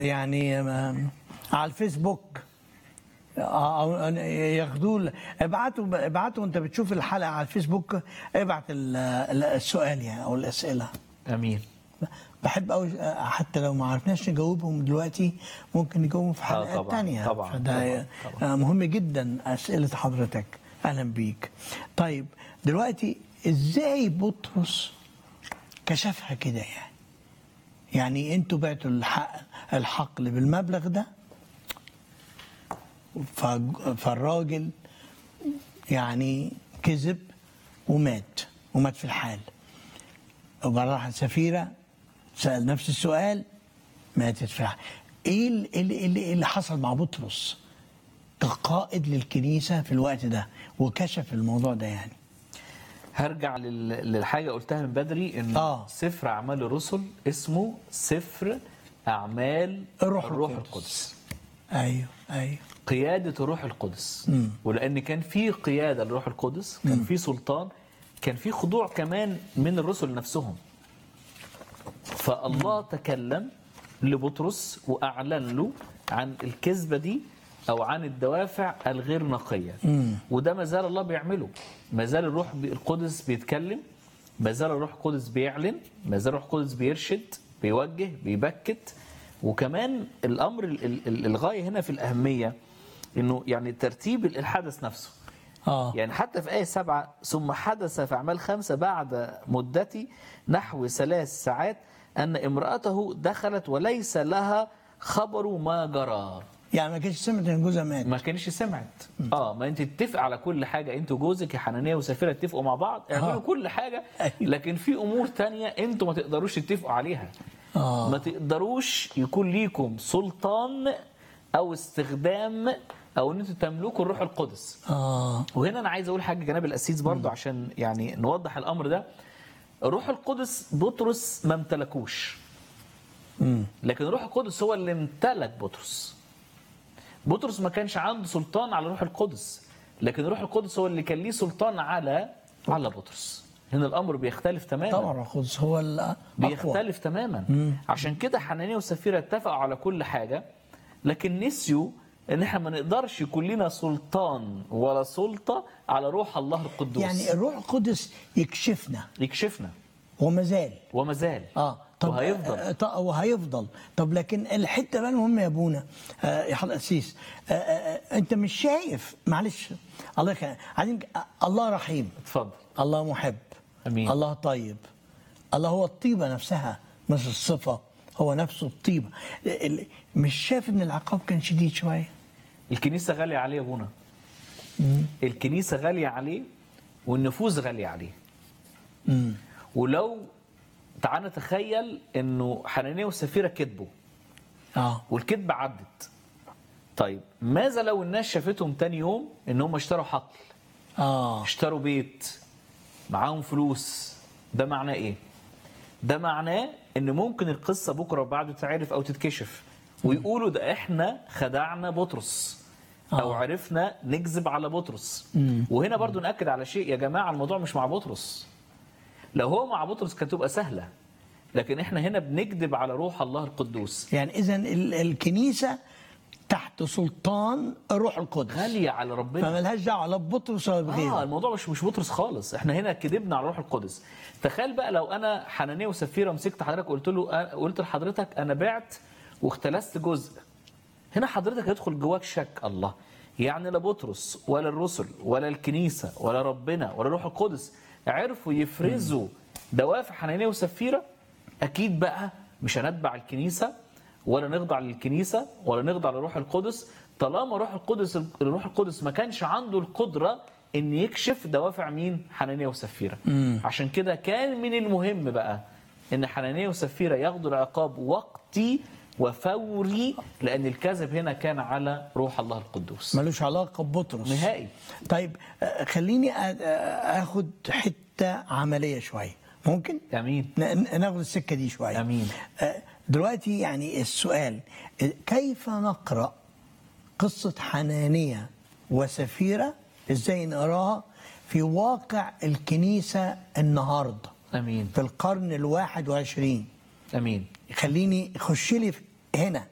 يعني ما- على الفيسبوك او ياخدوه ابعتوا ابعتوا وانت بتشوف الحلقه على الفيسبوك ابعت ال- ال- السؤال يعني او الاسئله امين بحب قوي حتى لو ما عرفناش نجاوبهم دلوقتي ممكن نجاوبهم في حلقات طبعاً، تانية طبعاً، فده طبعاً، مهم جدا اسئله حضرتك اهلا بيك طيب دلوقتي ازاي بطرس كشفها كده يعني يعني انتوا بعتوا الحق الحقل بالمبلغ ده ف- فالراجل يعني كذب ومات ومات في الحال وبعد راح سفيرة سأل نفس السؤال ماتت في الحال ايه اللي, اللي, اللي, اللي حصل مع بطرس كقائد للكنيسة في الوقت ده وكشف الموضوع ده يعني هرجع لل- للحاجه قلتها من بدري ان آه. سفر اعمال الرسل اسمه سفر اعمال الروح الروح القدس. القدس ايوه ايوه قياده الروح القدس ولان كان في قياده للروح القدس كان في سلطان كان في خضوع كمان من الرسل نفسهم فالله تكلم لبطرس واعلن له عن الكذبه دي او عن الدوافع الغير نقيه وده ما زال الله بيعمله ما زال الروح بي- القدس بيتكلم ما زال الروح القدس بيعلن ما زال الروح القدس بيرشد بيوجه بيبكت وكمان الامر ال- ال- ال- الغايه هنا في الاهميه انه يعني ترتيب الحدث نفسه اه يعني حتى في آية سبعة ثم حدث في أعمال خمسة بعد مدة نحو ثلاث ساعات أن امرأته دخلت وليس لها خبر ما جرى يعني ما كانش سمعت ان جوزها مات ما كانش سمعت اه ما انت تتفق على كل حاجه انت وجوزك يا حنانيه وسفيره اتفقوا مع بعض اعملوا آه. كل حاجه أيوة. لكن في امور تانية انتوا ما تقدروش تتفقوا عليها آه. ما تقدروش يكون ليكم سلطان او استخدام او ان انتوا تملكوا الروح القدس اه وهنا انا عايز اقول حاجه جناب القسيس برضو عشان يعني نوضح الامر ده الروح القدس بطرس ما امتلكوش امم لكن الروح القدس هو اللي امتلك بطرس بطرس ما كانش عنده سلطان على الروح القدس لكن الروح القدس هو اللي كان ليه سلطان على على بطرس هنا الامر بيختلف تماما طبعا الروح القدس هو الاقوى بيختلف تماما عشان كده حنانيا وسفيرة اتفقوا على كل حاجة لكن نسيوا ان احنا ما نقدرش يكون لنا سلطان ولا سلطة على روح الله القدوس يعني الروح القدس يكشفنا يكشفنا وما زال وما زال اه طب وهيفضل آه طب وهيفضل طب لكن الحته بقى المهمه يا ابونا آه يا حضرتك القسيس آه آه آه انت مش شايف معلش الله يخليك عايزين آه الله رحيم اتفضل الله محب أمين. الله طيب الله هو الطيبه نفسها مش الصفه هو نفسه الطيبه ال- مش شايف ان العقاب كان شديد شويه الكنيسة غالية عليه يا ابونا الكنيسة غالية عليه والنفوس غالية عليه امم ولو تعال نتخيل انه حنانيا وسفيرة كذبوا اه والكذبة عدت طيب ماذا لو الناس شافتهم تاني يوم ان هم اشتروا حقل اه اشتروا بيت معاهم فلوس ده معناه ايه ده معناه ان ممكن القصة بكرة بعد تعرف او تتكشف ويقولوا ده احنا خدعنا بطرس او آه. عرفنا نكذب على بطرس وهنا برضو نأكد على شيء يا جماعة الموضوع مش مع بطرس لو هو مع بطرس كانت تبقى سهلة لكن احنا هنا بنكذب على روح الله القدوس يعني اذا ال- الكنيسه تحت سلطان الروح القدس غالية على ربنا فملهاش دعوه لا ببطرس ولا اه بغيره الموضوع مش مش بطرس خالص احنا هنا كذبنا على الروح القدس تخيل بقى لو انا حنانيه وسفيره مسكت حضرتك قلت له قلت لحضرتك انا بعت واختلست جزء هنا حضرتك هيدخل جواك شك الله يعني لا بطرس ولا الرسل ولا الكنيسه ولا ربنا ولا الروح القدس عرفوا يفرزوا دوافع حنانيه وسفيره اكيد بقى مش هنتبع الكنيسه ولا نخضع للكنيسه ولا نخضع للروح القدس طالما روح القدس الروح القدس ما كانش عنده القدره ان يكشف دوافع مين حنانيه وسفيره عشان كده كان من المهم بقى ان حنانيه وسفيره ياخدوا العقاب وقتي وفوري لان الكذب هنا كان على روح الله القدوس ملوش علاقه ببطرس نهائي طيب آه، خليني آ- آ- اخد حته عمليه شويه ممكن امين ن- ن- ناخد السكه دي شويه امين آه، دلوقتي يعني السؤال آه، كيف نقرا قصه حنانيه وسفيره ازاي نقراها في واقع الكنيسه النهارده امين في القرن الواحد وعشرين امين خليني خش لي هنا